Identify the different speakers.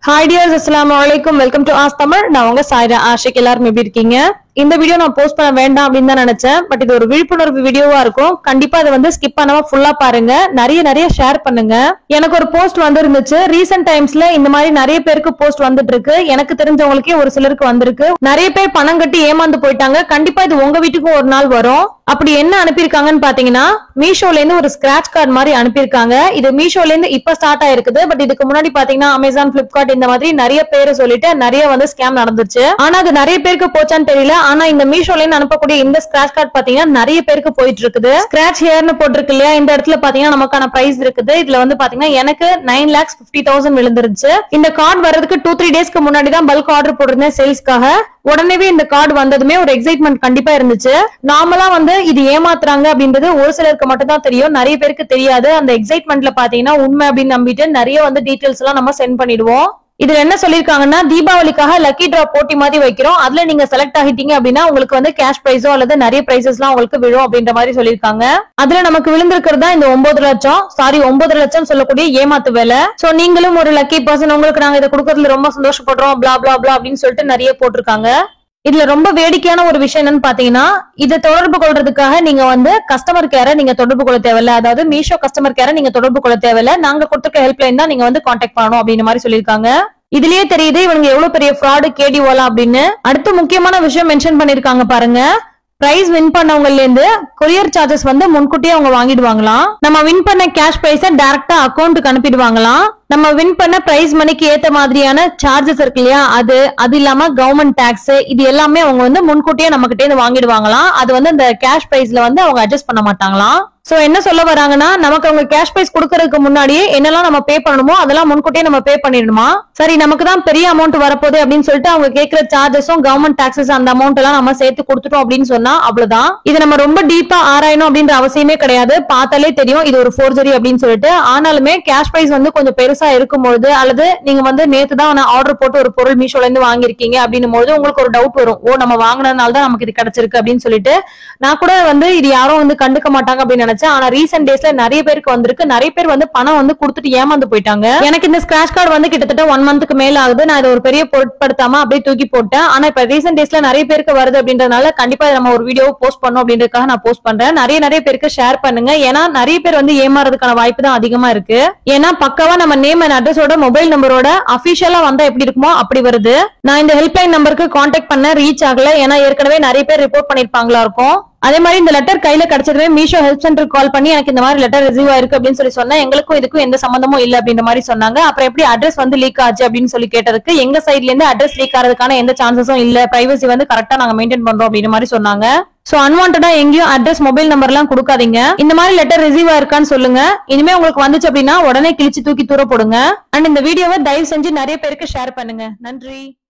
Speaker 1: hi tears அஸ்ஸலாமு அலைக்கும் welcome to as Tamil நான் உங்க சாய்ரா ஆஷிக் எல்லாரும் எப்படி இருக்கீங்க இந்த வீடியோ நான் போஸ்ட் பண்ண வேண்டாம் அப்படின்னு தான் நினைச்சேன் பட் இது ஒரு விழிப்புணர்வு வீடியோவா இருக்கும் கண்டிப்பா அதை வந்து ஸ்கிப் பண்ணாம ஃபுல்லா பாருங்க நிறைய நிறைய ஷேர் பண்ணுங்க எனக்கு ஒரு போஸ்ட் வந்து இருந்துச்சு ரீசெண்ட் டைம்ஸ்ல இந்த மாதிரி நிறைய பேருக்கு போஸ்ட் வந்துட்டு இருக்கு எனக்கு தெரிஞ்சவங்களுக்கே ஒரு சிலருக்கு வந்திருக்கு நிறைய பேர் பணம் கட்டி ஏமாந்து போயிட்டாங்க கண்டிப்பா இது உங்க வீட்டுக்கும் ஒரு நாள் வரும் அப்படி என்ன அனுப்பியிருக்காங்கன்னு பாத்தீங்கன்னா மீஷோல இருந்து ஒரு ஸ்கிராச் கார்டு மாதிரி அனுப்பியிருக்காங்க இது மீஷோல இருந்து இப்ப ஸ்டார்ட் ஆயிருக்குது பட் இதுக்கு முன்னாடி பாத்தீங்கன்னா அமேசான் பிளிப்கார்ட் இந்த மாதிரி நிறைய பேரை சொல்லிட்டு நிறைய வந்து ஸ்கேம் நடந்துச்சு ஆனா அது நிறைய பேருக்கு போச்சான்னு தெரியல ஆனா இந்த மீஷோல இருந்து அனுப்பக்கூடிய இந்த ஸ்கிராச் கார்டு பாத்தீங்கன்னா நிறைய பேருக்கு போயிட்டு இருக்குது ஸ்கிராச் ஹேர்னு போட்டிருக்கு இல்லையா இந்த இடத்துல பாத்தீங்கன்னா நமக்கான பிரைஸ் இருக்குது இதுல வந்து பாத்தீங்கன்னா எனக்கு நைன் லேக்ஸ் பிப்டி தௌசண்ட் விழுந்துருச்சு இந்த கார்டு வர்றதுக்கு டூ த்ரீ டேஸ்க்கு முன்னாடி தான் பல்க் ஆர்டர் போட்டிருந்தேன் சேல்ஸ்க்காக உடனேவே இந்த கார்டு வந்ததுமே ஒரு எக்ஸைட்மெண்ட் கண்டிப்பா இருந்துச்சு நார்மலா வந்து இது ஏமாத்துறாங்க அப்படின்றது ஒரு சிலருக்கு மட்டும் தான் தெரியும் நிறைய பேருக்கு தெரியாது அந்த எக்ஸைட்மெண்ட்ல பாத்தீங்கன்னா உண்மை அப்படின்னு நம்பிட்டு நிறைய வந்து டீடைல்ஸ் எல்லாம் நம்ம சென்ட் பண்ணிடுவோம் இதுல என்ன சொல்லிருக்காங்கன்னா தீபாவளிக்காக லக்கி டிரா போட்டி மாதிரி வைக்கிறோம் அதுல நீங்க செலக்ட் ஆகிட்டீங்க அப்படின்னா உங்களுக்கு வந்து கேஷ் பிரைஸோ அல்லது நிறைய பிரைசஸ் எல்லாம் உங்களுக்கு விழும் அப்படின்ற மாதிரி சொல்லிருக்காங்க அதுல நமக்கு விழுந்திருக்கிறதா இந்த ஒன்பது லட்சம் சாரி ஒன்பது லட்சம் சொல்லக்கூடிய ஏமாத்து வேலை சோ நீங்களும் ஒரு லக்கி பர்சன் உங்களுக்கு நாங்க இதை கொடுக்கறதுல ரொம்ப சந்தோஷப்படுறோம் blah blah blah அப்படின்னு சொல்லிட்டு நிறைய போட்டிருக்காங்க இதுல ரொம்ப வேடிக்கையான ஒரு விஷயம் என்னன்னு பாத்தீங்கன்னா இதை தொடர்பு கொள்றதுக்காக நீங்க வந்து கஸ்டமர் கேரை நீங்க தொடர்பு கொள்ள தேவையில்ல அதாவது மீஷோ கஸ்டமர் கேரை நீங்க தொடர்பு கொள்ள தேவையில்ல நாங்க கொடுத்துருக்க ஹெல்ப்லைன் தான் நீங்க வந்து காண்டாக்ட் பண்ணணும் அப்படின்ற மாதிரி சொல்லியிருக்காங்க இதுலயே தெரியுது இவங்க எவ்வளவு பெரிய ஃப்ராடு கேடி ஓலா அப்படின்னு அடுத்து முக்கியமான விஷயம் மென்ஷன் பண்ணிருக்காங்க பாருங்க பிரைஸ் வின் பண்ணவங்கல இருந்து கொரியர் சார்ஜஸ் வந்து முன்கூட்டியே அவங்க வாங்கிடுவாங்களாம் நம்ம வின் பண்ண கேஷ் பிரைஸ டைரக்டா அக்கௌண்ட்டுக்கு அனுப்பிடுவாங்களாம் நம்ம வின் பண்ண பிரைஸ் மணிக்கு ஏத்த மாதிரியான சார்ஜஸ் இருக்கு இல்லையா அது அது இல்லாம கவர்மெண்ட் டாக்ஸ் இது எல்லாமே அவங்க வந்து முன்கூட்டியே நம்ம கிட்ட இருந்து வாங்கிடுவாங்களாம் அது வந்து அந்த கேஷ் பிரைஸ்ல வந்து அவங்க அட்ஜஸ்ட் பண்ண மாட்டாங்களாம் சோ என்ன சொல்ல வராங்கன்னா நமக்கு அவங்க கேஷ் பிரைஸ் கொடுக்கறதுக்கு முன்னாடியே என்னெல்லாம் நம்ம பே பண்ணணுமோ அதெல்லாம் முன்கூட்டியே நம்ம பே பண்ணிடணுமா சரி நமக்கு தான் பெரிய அமௌண்ட் வரப்போகுது அப்படின்னு சொல்லிட்டு அவங்க கேட்கிற சார்ஜஸும் கவர்மெண்ட் டாக்ஸஸ் அந்த அமௌண்ட் எல்லாம் நம்ம சேர்த்து கொடுத்துட்டோம் அப்படின்னு சொன்னா அவ்வளவுதான் இது நம்ம ரொம்ப டீப்பா ஆராயணும் அப்படின்ற அவசியமே கிடையாது பார்த்தாலே தெரியும் இது ஒரு ஃபோர்ஜரி அப்படின்னு சொல்லிட்டு ஆனாலுமே கேஷ் பிரைஸ் வந்து கொஞ்சம் பெருசா இருக்கும்பொழுது அல்லது நீங்க வந்து நேத்து தான் ஆர்டர் போட்டு ஒரு பொருள் மீஷோல இருந்து வாங்கியிருக்கீங்க அப்படின்னும் போது உங்களுக்கு ஒரு டவுட் வரும் ஓ நம்ம வாங்கினதுனால தான் நமக்கு இது கிடைச்சிருக்கு அப்படின்னு சொல்லிட்டு நான் கூட வந்து இது யாரும் வந்து கண்டுக்க மாட்டாங்க அப்படின்னு நினைச்சேன் ஆனா ரீசெண்ட் டேஸ்ல நிறைய பேருக்கு வந்திருக்கு நிறைய பேர் வந்து பணம் வந்து கொடுத்துட்டு ஏமாந்து போயிட்டாங்க எனக்கு இந்த ஸ்கிராச் கார்டு வந்து கிட்டத்தட்ட ஒன் மந்த்துக்கு மேல ஆகுது நான் இதை ஒரு பெரிய பொருட்படுத்தாம அப்படியே தூக்கி போட்டேன் ஆனா இப்ப ரீசெண்ட் டேஸ்ல நிறைய பேருக்கு வருது அப்படின்றதுனால கண்டிப்பா இதை நம்ம ஒரு வீடியோ போஸ்ட் பண்ணோம் அப்படின்றதுக்காக நான் போஸ்ட் பண்றேன் நிறைய நிறைய பேருக்கு ஷேர் பண்ணுங்க ஏன்னா நிறைய பேர் வந்து ஏமாறதுக்கான வாய்ப்பு தான் அதிகமா இருக்கு ஏன்னா பக்காவா நம்ம நேம் அண்ட் அட்ரஸோட மொபைல் நம்பரோட அபிஷியலா வந்தா எப்படி இருக்குமோ அப்படி வருது நான் இந்த ஹெல்ப்லைன் நம்பருக்கு கான்டாக்ட் பண்ண ரீச் ஆகல ஏன்னா ஏற்கனவே நிறைய பேர் ரிப்போர்ட் பண்ணிருப்பாங்களா இருக்கும் அதே மாதிரி இந்த லெட்டர் கையில கிடைச்சதுமே மீஷோ ஹெல்ப் சென்டர் கால் பண்ணி எனக்கு இந்த மாதிரி லெட்டர் ரிசீவ் ஆயிருக்கு அப்படின்னு சொல்லி சொன்னா எங்களுக்கும் இதுக்கும் எந்த சம்பந்தமும் இல்ல அப்படின்ற மாதிரி சொன்னாங்க அப்புறம் எப்படி அட்ரஸ் வந்து லீக் ஆச்சு அப்படின்னு சொல்லி கேட்டதுக்கு எங்க சைட்ல இருந்து அட்ரஸ் லீக் ஆறதுக்கான எந்த சான்சஸும் இல்ல பிரைவசி வந்து கரெக்டா நாங்க மெயின்டைன் பண்றோம் அப்படின்ற மாதிரி சொன்னாங்க சோ அன்வான்டா எங்கேயும் அட்ரஸ் மொபைல் நம்பர் எல்லாம் கொடுக்காதீங்க இந்த மாதிரி லெட்டர் ரிசீவ் ஆயிருக்கான்னு சொல்லுங்க இனிமே உங்களுக்கு வந்துச்சு அப்படின்னா உடனே கிழிச்சு தூக்கி தூர போடுங்க அண்ட் இந்த வீடியோவை தயவு செஞ்சு நிறைய பேருக்கு ஷேர் பண்ணுங்க நன்றி